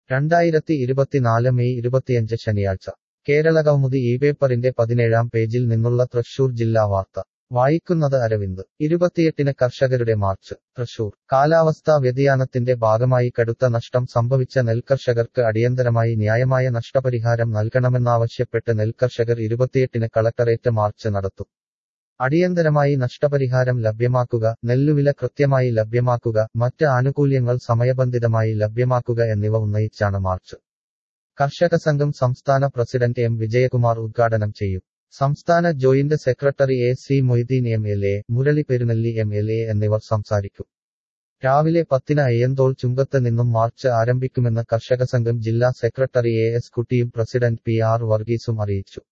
രണ്ടായിരത്തി ഇരുപത്തിനാല് മെയ് ഇരുപത്തിയഞ്ച് ശനിയാഴ്ച കേരളകൗമുദി ഈ പേപ്പറിന്റെ പതിനേഴാം പേജിൽ നിന്നുള്ള തൃശൂർ ജില്ലാ വാർത്ത വായിക്കുന്നത് അരവിന്ദ് ഇരുപത്തിയെട്ടിന് കർഷകരുടെ മാർച്ച് തൃശൂർ കാലാവസ്ഥാ വ്യതിയാനത്തിന്റെ ഭാഗമായി കടുത്ത നഷ്ടം സംഭവിച്ച നെൽകർഷകർക്ക് അടിയന്തരമായി ന്യായമായ നഷ്ടപരിഹാരം നൽകണമെന്നാവശ്യപ്പെട്ട് നെൽകർഷകർ ഇരുപത്തിയെട്ടിന് കളക്ടറേറ്റ് മാർച്ച് നടത്തും അടിയന്തരമായി നഷ്ടപരിഹാരം ലഭ്യമാക്കുക നെല്ലുവില കൃത്യമായി ലഭ്യമാക്കുക മറ്റ് ആനുകൂല്യങ്ങൾ സമയബന്ധിതമായി ലഭ്യമാക്കുക എന്നിവ ഉന്നയിച്ചാണ് മാർച്ച് കർഷക സംഘം സംസ്ഥാന പ്രസിഡന്റ് എം വിജയകുമാർ ഉദ്ഘാടനം ചെയ്യും സംസ്ഥാന joint secretary A C Moideen M L A Murali Perunelli M L A എന്നിവർ സംസാരിക്കും രാവിലെ പത്തിന് അയ്യന്തോൾ ചുങ്കത്ത് നിന്നും മാർച്ച് ആരംഭിക്കുമെന്ന് കർഷക സംഘം ജില്ലാ സെക്രട്ടറി എ എസ് കുട്ടിയും പ്രസിഡന്റ് പി ആർ വർഗീസും അറിയിച്ചു